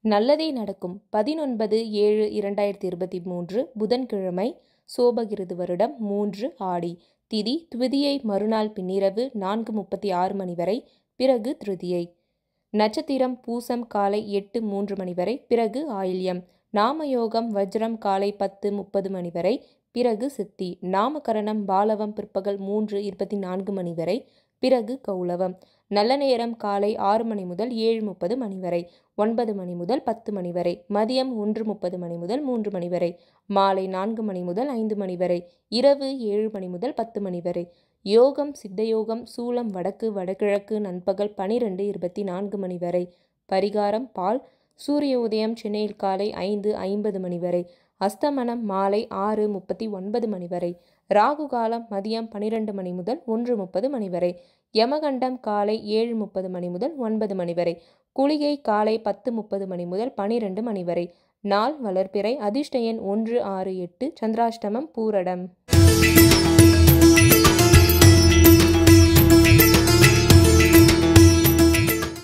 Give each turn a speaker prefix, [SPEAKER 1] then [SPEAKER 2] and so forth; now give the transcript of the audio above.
[SPEAKER 1] நல்லதே நடக்கும் பதினொன்பது ஏழு இரண்டாயிரத்தி இருபத்தி மூன்று புதன்கிழமை சோபகிருது வருடம் மூன்று ஆடி திதி துவிதியை மறுநாள் பின்னிரவு நான்கு முப்பத்தி ஆறு மணி வரை பிறகு திருதியை நட்சத்திரம் பூசம் காலை எட்டு மூன்று மணி வரை பிறகு ஆயில்யம் நாமயோகம் வஜ்ரம் காலை பத்து முப்பது மணி வரை பிறகு சித்தி நாமகரணம் பாலவம் பிற்பகல் மூன்று இருபத்தி நான்கு மணி வரை பிறகு கௌளவம் நல்ல நேரம் காலை ஆறு மணி முதல் ஏழு முப்பது மணி வரை ஒன்பது மணி முதல் பத்து மணி வரை மதியம் ஒன்று முப்பது மணி முதல் மூன்று மணி வரை மாலை நான்கு மணி முதல் ஐந்து மணி வரை இரவு ஏழு மணி முதல் பத்து மணி வரை யோகம் சித்தயோகம் சூலம் வடக்கு வடகிழக்கு நண்பகல் பனிரெண்டு இருபத்தி நான்கு மணி வரை பரிகாரம் பால் சூரிய உதயம் சென்னையில் காலை ஐந்து ஐம்பது மணி வரை அஸ்தமனம் மாலை ஆறு முப்பத்தி ஒன்பது மணி வரை ராகு காலம் மதியம் பனிரெண்டு மணி முதல் ஒன்று முப்பது மணி வரை யமகண்டம் காலை ஏழு முப்பது மணி முதல் ஒன்பது மணி வரை குளிகை காலை பத்து முப்பது மணி முதல் பனிரெண்டு மணி வரை நாள் வளர்ப்பிறை அதிர்ஷ்ட எண் ஒன்று ஆறு எட்டு சந்திராஷ்டமம் பூரடம்